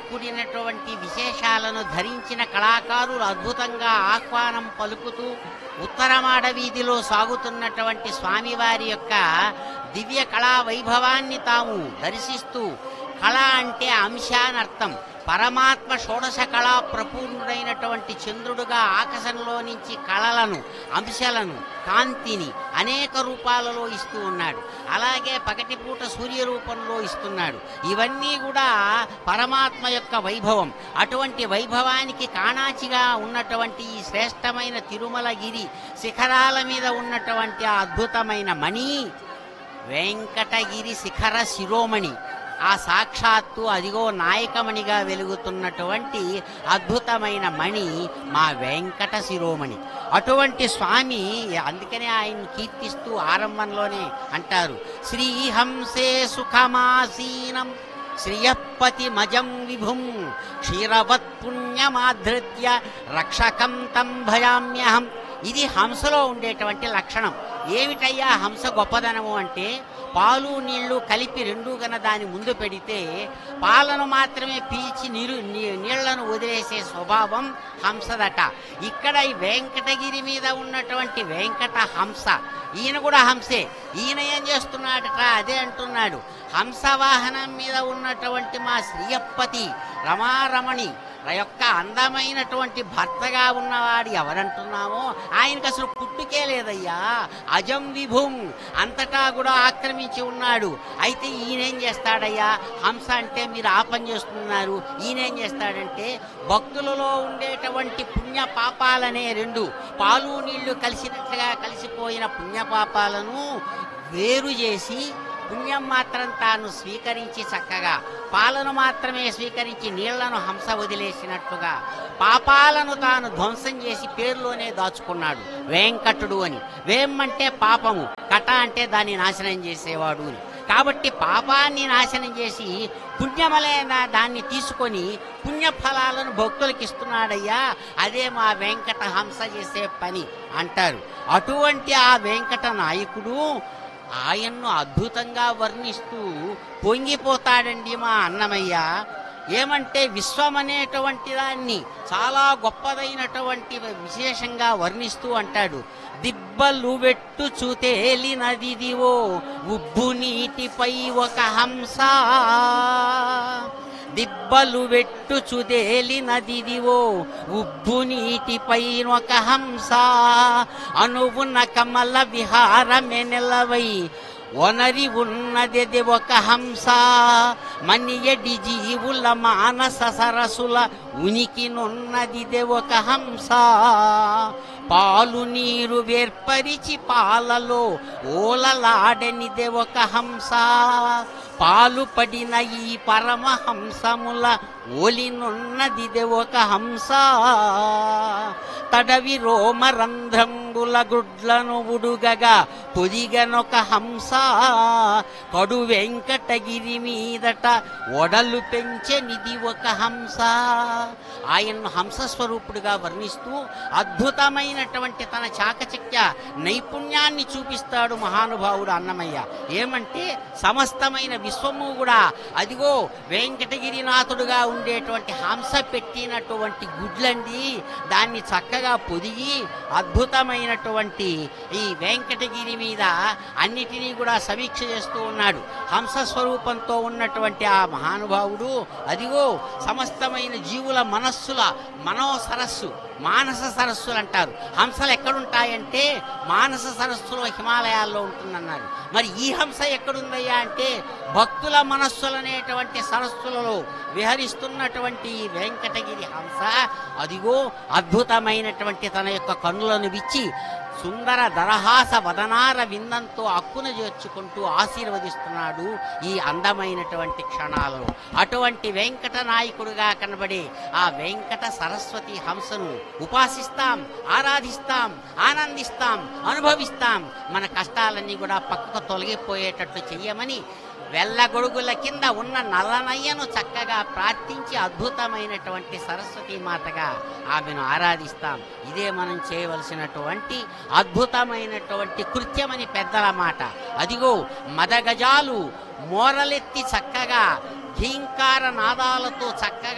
కూడినటువంటి విశేషాలను ధరించిన కళాకారులు అద్భుతంగా ఆహ్వానం పలుకుతూ ఉత్తరమాడ వీధిలో సాగుతున్నటువంటి స్వామివారి యొక్క దివ్య కళా వైభవాన్ని తాము దర్శిస్తూ కళ అంటే అంశ అనర్థం పరమాత్మ షోడశ కళా ప్రపూర్ణుడైనటువంటి చంద్రుడుగా ఆకాశంలో నుంచి కళలను అంశాలను కాంతిని అనేక రూపాలలో ఇస్తూ ఉన్నాడు అలాగే పగటిపూట సూర్య రూపంలో ఇస్తున్నాడు ఇవన్నీ కూడా పరమాత్మ యొక్క వైభవం అటువంటి వైభవానికి కాణాచిగా ఉన్నటువంటి ఈ శ్రేష్టమైన తిరుమలగిరి శిఖరాల మీద ఉన్నటువంటి ఆ అద్భుతమైన మణి వెంకటగిరి శిఖర శిరోమణి ఆ సాక్షాత్తు అదిగో నాయకమణిగా వెలుగుతున్నటువంటి అద్భుతమైన మణి మా వెంకట శిరోమణి అటువంటి స్వామి అందుకనే ఆయన కీర్తిస్తూ ఆరంభంలోనే అంటారు శ్రీహంసే సుఖమాసీనం శ్రియపతి మజం విభుం క్షీరవత్ పుణ్యమాధృత్య రక్షకం తం భయామ్యహం ఇది హంసలో ఉండేటువంటి లక్షణం ఏమిటయ్యా హంస గొప్పదనము అంటే పాలు నీళ్లు కలిపి రెండు గన దాని ముందు పెడితే పాలను మాత్రమే పీల్చి నీరు నీ- నీళ్లను వదిలేసే స్వభావం హంసదట ఇక్కడ ఈ వెంకటగిరి మీద ఉన్నటువంటి వెంకట హంస ఈయన కూడా హంసే ఈయన ఏం చేస్తున్నాడట అదే అంటున్నాడు హంస వాహనం మీద ఉన్నటువంటి మా శ్రీయప్పతి రమారమణి ఆ యొక్క అందమైనటువంటి భర్తగా ఉన్నవాడు ఎవరంటున్నామో ఆయనకు అసలు పుట్టుకే లేదయ్యా అజం విభుం అంతటా కూడా ఆక్రమించి ఉన్నాడు అయితే ఈయనేం చేస్తాడయ్యా హంస అంటే మీరు ఆ పని చేస్తున్నారు ఈయనేం చేస్తాడంటే భక్తులలో ఉండేటువంటి పుణ్య పాపాలనే రెండు పాలు నీళ్లు కలిసినట్లుగా కలిసిపోయిన పుణ్య పాపాలను వేరు చేసి పుణ్యం మాత్రం తాను స్వీకరించి చక్కగా పాలను మాత్రమే స్వీకరించి నీళ్లను హంస వదిలేసినట్టుగా పాపాలను తాను ధ్వంసం చేసి పేరులోనే దాచుకున్నాడు వెంకటుడు అని వేం అంటే పాపము కట అంటే దాన్ని నాశనం చేసేవాడు అని కాబట్టి పాపాన్ని నాశనం చేసి పుణ్యమలైన దాన్ని తీసుకొని పుణ్యఫలాలను భక్తులకు ఇస్తున్నాడయ్యా అదే మా వెంకట హంస చేసే పని అంటారు అటువంటి ఆ వెంకట నాయకుడు ఆయన్ను అద్భుతంగా వర్ణిస్తూ పొంగిపోతాడండి మా అన్నమయ్య ఏమంటే విశ్వం అనేటువంటి దాన్ని చాలా గొప్పదైనటువంటి విశేషంగా వర్ణిస్తూ అంటాడు దిబ్బలు వెట్టు చూతేలినదిదివో ఉబ్బు నీటిపై ఒక హంస దిబ్బలు వెట్టు చుదేలినదిదివో ఉబ్బు నీటిపై ఒక హంస అనువున కమల విహారమే నెలవై ఒనరి ఉన్నది ఒక హంస మనియడి జీవుల మానస సరసుల ఉనికినున్నది ఒక హంస పాలు నీరు వేర్పరిచి పాలలో ఓలలాడనిదే ఒక హంస పాలు పడిన ఈ పరమహంసముల ఓలినున్నదిదే ఒక హంస తడవి రోమరంధ్రంబుల గుడ్లను ఉడుగగా పొదిగనొక హంస కడు వెంకటగిరి మీదట ఒడలు పెంచెనిది ఒక హంస ఆయన్ను హంస స్వరూపుడుగా వర్ణిస్తూ అద్భుతమైనటువంటి తన చాకచక్య నైపుణ్యాన్ని చూపిస్తాడు మహానుభావుడు అన్నమయ్య ఏమంటే సమస్తమైన విశ్వము కూడా అదిగో వెంకటగిరినాథుడుగా ఉండేటువంటి హంస పెట్టినటువంటి గుడ్లండి దాన్ని చక్కగా పొదిగి అద్భుతమైనటువంటి ఈ వెంకటగిరి మీద అన్నిటినీ కూడా సమీక్ష చేస్తూ ఉన్నాడు హంస స్వరూపంతో ఉన్నటువంటి ఆ మహానుభావుడు అదిగో సమస్తమైన జీవుల మనస్సుల మనో సరస్సు మానస సరస్సులు అంటారు హంసలు ఎక్కడుంటాయంటే మానస సరస్సులో హిమాలయాల్లో ఉంటుందన్నారు మరి ఈ హంస ఎక్కడుందయ్యా అంటే భక్తుల మనస్సులనేటువంటి సరస్సులలో విహరిస్తున్నటువంటి ఈ వెంకటగిరి హంస అదిగో అద్భుతమైనటువంటి తన యొక్క కన్నులను విచ్చి సుందర దరహాస వదనార విందంతో అక్కున చేర్చుకుంటూ ఆశీర్వదిస్తున్నాడు ఈ అందమైనటువంటి క్షణాలలో అటువంటి వెంకట నాయకుడుగా కనబడే ఆ వెంకట సరస్వతి హంసను ఉపాసిస్తాం ఆరాధిస్తాం ఆనందిస్తాం అనుభవిస్తాం మన కష్టాలన్నీ కూడా పక్కకు తొలగిపోయేటట్లు చెయ్యమని వెళ్ళగొడుగుల కింద ఉన్న నల్లనయ్యను చక్కగా ప్రార్థించి అద్భుతమైనటువంటి సరస్వతి మాతగా ఆమెను ఆరాధిస్తాం ఇదే మనం చేయవలసినటువంటి అద్భుతమైనటువంటి కృత్యమని పెద్దల మాట అదిగో మదగజాలు మోరలెత్తి చక్కగా ఘీంకార నాదాలతో చక్కగా